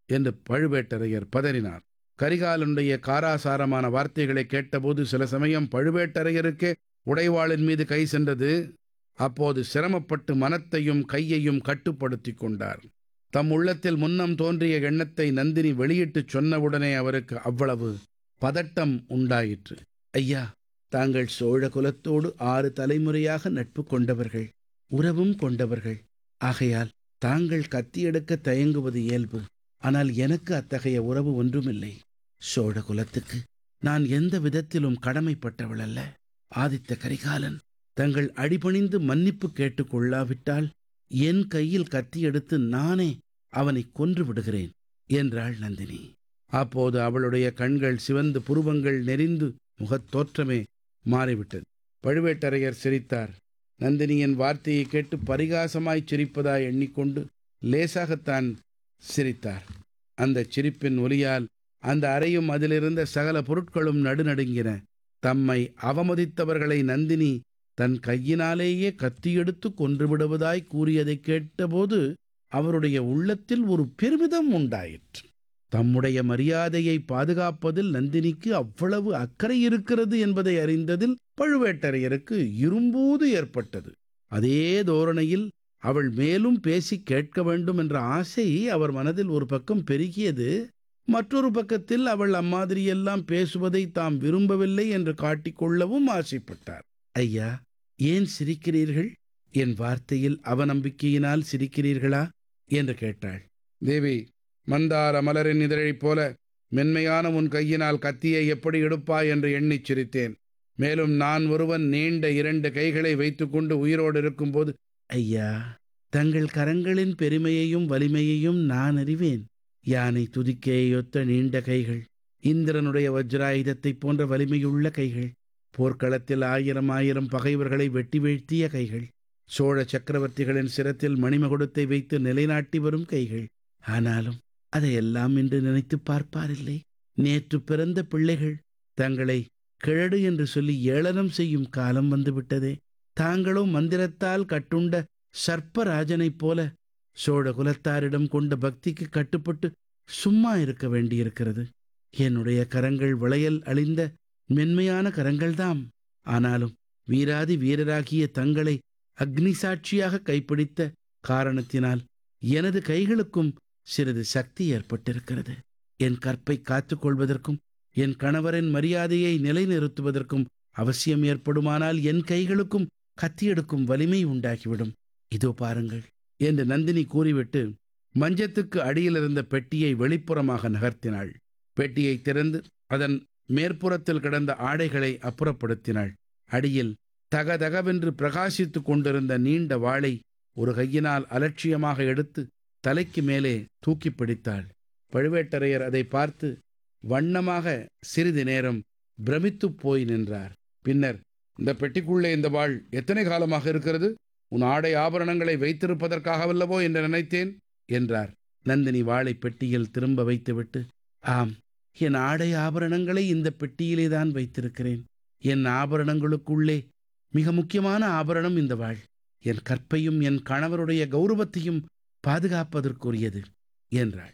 என்று பழுவேட்டரையர் பதறினார் கரிகாலனுடைய காராசாரமான வார்த்தைகளை கேட்டபோது சில சமயம் பழுவேட்டரையருக்கே உடைவாளின் மீது கை சென்றது அப்போது சிரமப்பட்டு மனத்தையும் கையையும் கட்டுப்படுத்திக் கொண்டார் தம் உள்ளத்தில் முன்னம் தோன்றிய எண்ணத்தை நந்தினி வெளியிட்டுச் சொன்னவுடனே அவருக்கு அவ்வளவு பதட்டம் உண்டாயிற்று ஐயா தாங்கள் சோழ குலத்தோடு ஆறு தலைமுறையாக நட்பு கொண்டவர்கள் உறவும் கொண்டவர்கள் ஆகையால் தாங்கள் கத்தி எடுக்க தயங்குவது இயல்பு ஆனால் எனக்கு அத்தகைய உறவு ஒன்றுமில்லை சோழ குலத்துக்கு நான் எந்த விதத்திலும் கடமைப்பட்டவள் அல்ல ஆதித்த கரிகாலன் தங்கள் அடிபணிந்து மன்னிப்பு கேட்டுக் கொள்ளாவிட்டால் என் கையில் கத்தி எடுத்து நானே அவனை கொன்று விடுகிறேன் என்றாள் நந்தினி அப்போது அவளுடைய கண்கள் சிவந்து புருவங்கள் நெறிந்து முகத்தோற்றமே மாறிவிட்டது பழுவேட்டரையர் சிரித்தார் நந்தினியின் வார்த்தையை கேட்டு பரிகாசமாய் சிரிப்பதாய் எண்ணிக்கொண்டு லேசாகத்தான் சிரித்தார் அந்த சிரிப்பின் ஒலியால் அந்த அறையும் அதிலிருந்த சகல பொருட்களும் நடுநடுங்கின தம்மை அவமதித்தவர்களை நந்தினி தன் கையினாலேயே கத்தியெடுத்து கொன்றுவிடுவதாய் கூறியதைக் கேட்டபோது அவருடைய உள்ளத்தில் ஒரு பெருமிதம் உண்டாயிற்று தம்முடைய மரியாதையை பாதுகாப்பதில் நந்தினிக்கு அவ்வளவு அக்கறை இருக்கிறது என்பதை அறிந்ததில் பழுவேட்டரையருக்கு இரும்பூது ஏற்பட்டது அதே தோரணையில் அவள் மேலும் பேசி கேட்க வேண்டும் என்ற ஆசை அவர் மனதில் ஒரு பக்கம் பெருகியது மற்றொரு பக்கத்தில் அவள் அம்மாதிரியெல்லாம் பேசுவதை தாம் விரும்பவில்லை என்று காட்டிக்கொள்ளவும் ஆசைப்பட்டார் ஐயா ஏன் சிரிக்கிறீர்கள் என் வார்த்தையில் அவநம்பிக்கையினால் சிரிக்கிறீர்களா என்று கேட்டாள் தேவி மந்தார மலரின் இதழைப் போல மென்மையான உன் கையினால் கத்தியை எப்படி எடுப்பாய் என்று எண்ணிச் சிரித்தேன் மேலும் நான் ஒருவன் நீண்ட இரண்டு கைகளை வைத்துக்கொண்டு உயிரோடு இருக்கும்போது ஐயா தங்கள் கரங்களின் பெருமையையும் வலிமையையும் நான் அறிவேன் யானை துதிக்கையொத்த நீண்ட கைகள் இந்திரனுடைய வஜ்ராயுதத்தைப் போன்ற வலிமையுள்ள கைகள் போர்க்களத்தில் ஆயிரம் ஆயிரம் பகைவர்களை வெட்டி வீழ்த்திய கைகள் சோழ சக்கரவர்த்திகளின் சிரத்தில் மணிமகுடத்தை வைத்து நிலைநாட்டி வரும் கைகள் ஆனாலும் அதையெல்லாம் இன்று நினைத்து பார்ப்பாரில்லை நேற்று பிறந்த பிள்ளைகள் தங்களை கிழடு என்று சொல்லி ஏளனம் செய்யும் காலம் வந்துவிட்டதே தாங்களோ மந்திரத்தால் கட்டுண்ட சர்ப்பராஜனைப் போல சோழ குலத்தாரிடம் கொண்ட பக்திக்கு கட்டுப்பட்டு சும்மா இருக்க வேண்டியிருக்கிறது என்னுடைய கரங்கள் விளையல் அழிந்த மென்மையான கரங்கள்தாம் ஆனாலும் வீராதி வீரராகிய தங்களை அக்னி சாட்சியாக கைப்பிடித்த காரணத்தினால் எனது கைகளுக்கும் சிறிது சக்தி ஏற்பட்டிருக்கிறது என் கற்பை காத்துக்கொள்வதற்கும் என் கணவரின் மரியாதையை நிலைநிறுத்துவதற்கும் அவசியம் ஏற்படுமானால் என் கைகளுக்கும் கத்தியெடுக்கும் வலிமை உண்டாகிவிடும் இதோ பாருங்கள் என்று நந்தினி கூறிவிட்டு மஞ்சத்துக்கு அடியில் இருந்த பெட்டியை வெளிப்புறமாக நகர்த்தினாள் பெட்டியை திறந்து அதன் மேற்புறத்தில் கிடந்த ஆடைகளை அப்புறப்படுத்தினாள் அடியில் தகதகவென்று பிரகாசித்துக் கொண்டிருந்த நீண்ட வாளை ஒரு கையினால் அலட்சியமாக எடுத்து தலைக்கு மேலே தூக்கி பிடித்தாள் பழுவேட்டரையர் அதை பார்த்து வண்ணமாக சிறிது நேரம் பிரமித்துப் போய் நின்றார் பின்னர் இந்த பெட்டிக்குள்ளே இந்த வாள் எத்தனை காலமாக இருக்கிறது உன் ஆடை ஆபரணங்களை வைத்திருப்பதற்காகவல்லவோ என்று நினைத்தேன் என்றார் நந்தினி வாளை பெட்டியில் திரும்ப வைத்துவிட்டு ஆம் என் ஆடை ஆபரணங்களை இந்த பெட்டியிலே தான் வைத்திருக்கிறேன் என் ஆபரணங்களுக்குள்ளே மிக முக்கியமான ஆபரணம் இந்த வாழ் என் கற்பையும் என் கணவருடைய கௌரவத்தையும் பாதுகாப்பதற்குரியது என்றாள்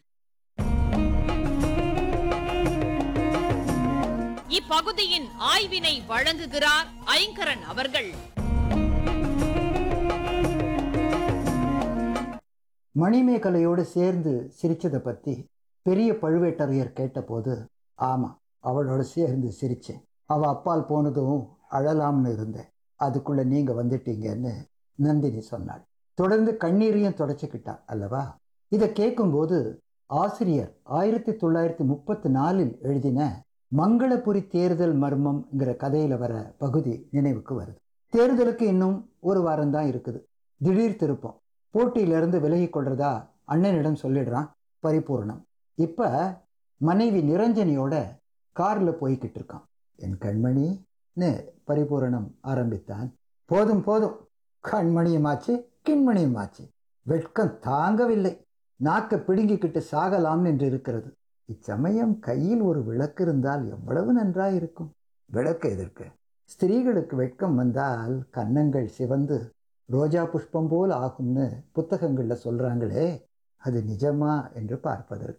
இப்பகுதியின் ஆய்வினை வழங்குகிறார் ஐங்கரன் அவர்கள் மணிமேகலையோடு சேர்ந்து சிரிச்சதை பற்றி பெரிய பழுவேட்டரையர் கேட்டபோது ஆமாம் அவளோட சேர்ந்து சிரிச்சேன் அவள் அப்பால் போனதும் அழலாம்னு இருந்தேன் அதுக்குள்ளே நீங்கள் வந்துட்டீங்கன்னு நந்தினி சொன்னாள் தொடர்ந்து கண்ணீரையும் தொடச்சிக்கிட்டா அல்லவா இதை கேட்கும்போது ஆசிரியர் ஆயிரத்தி தொள்ளாயிரத்தி முப்பத்தி நாலில் எழுதின மங்களபுரி தேர்தல் மர்மம்ங்கிற கதையில் வர பகுதி நினைவுக்கு வருது தேர்தலுக்கு இன்னும் ஒரு வாரம் தான் இருக்குது திடீர் திருப்பம் போட்டியிலிருந்து விலகி கொள்றதா அண்ணனிடம் சொல்லிடுறான் பரிபூர்ணம் இப்ப மனைவி நிரஞ்சனியோட கார்ல போய்கிட்டு இருக்கான் என் கண்மணின்னு பரிபூரணம் ஆரம்பித்தான் போதும் போதும் கண்மணியுமாச்சு கிண்மணியுமாச்சு வெட்கம் தாங்கவில்லை நாக்க பிடுங்கிக்கிட்டு சாகலாம் என்று இருக்கிறது இச்சமயம் கையில் ஒரு விளக்கு இருந்தால் எவ்வளவு நன்றாயிருக்கும் விளக்கு எதற்கு ஸ்திரீகளுக்கு வெட்கம் வந்தால் கன்னங்கள் சிவந்து ரோஜா புஷ்பம் போல் ஆகும்னு புத்தகங்களில் சொல்கிறாங்களே அது நிஜமா என்று பார்ப்பதற்கு